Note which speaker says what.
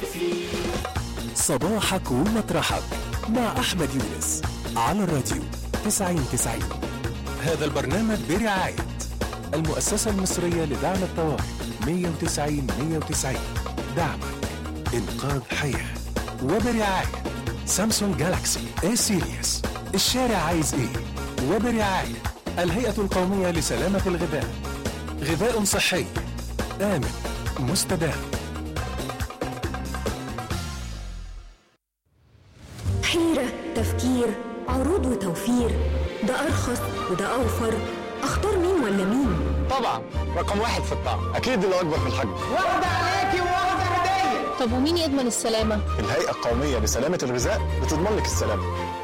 Speaker 1: صباحك ومطرحك مع أحمد يونس على الراديو 90 90 هذا البرنامج برعاية المؤسسة المصرية لدعم الطوارئ 190 190 دعمك إنقاذ حياة وبرعاية سامسونج جالاكسي اي سيريس الشارع عايز ايه وبرعاية الهيئة القومية لسلامة الغذاء غذاء صحي آمن مستدام
Speaker 2: حيرة تفكير عروض وتوفير ده أرخص وده أوفر أختار مين ولا مين
Speaker 3: طبعا رقم واحد في الطعم اكيد اللي اكبر في الحجم
Speaker 4: واخدة عليكي وواخدة هدية
Speaker 5: طب ومين يضمن السلامة؟
Speaker 3: الهيئه القوميه لسلامه الغذاء بتضمن لك السلامه